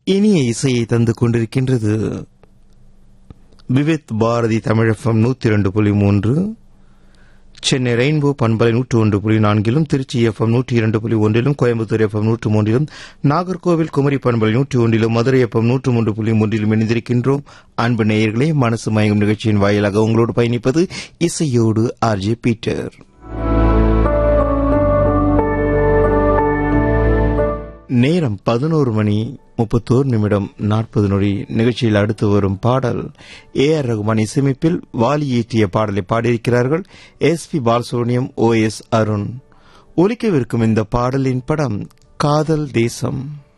இனிய இசையை தந்து கொண்டிருக்கின்றது விவித் பாரதி தமிழகம் நூத்தி இரண்டு புள்ளி மூன்று சென்னை ரெயின்போ பண்பலை நூற்று ஒன்று புள்ளி நான்கிலும் திருச்சி எஃப்எம் நூற்றி இரண்டு புள்ளி ஒன்றிலும் கோயம்புத்தூர் எஃப்எம் நூற்று மூன்றிலும் நாகர்கோவில் குமரி பண்பலை நூற்றி ஒன்றிலும் மதுரை எஃப்எம் நூற்று மூன்று புள்ளி மூன்றிலும் இணைந்திருக்கின்றோம் அன்பு நேயர்களே மனசு மயங்கும் நிகழ்ச்சியின் வாயிலாக உங்களோடு பயணிப்பது இசையோடு ஆர்ஜே பீட்டர் நேரம் பதினோரு மணி முப்பத்தோரு நிமிடம் நாற்பது நொடி நிகழ்ச்சியில் அடுத்து வரும் பாடல் ஏ ஆர் ரகுமான் இசையமைப்பில் வாலி இயற்றிய பாடலை பாடியிருக்கிறார்கள் S P Balasubrahmanyam O S Arun ஒலிக்கவிருக்கும் இந்த பாடலின் படம் காதல் தேசம்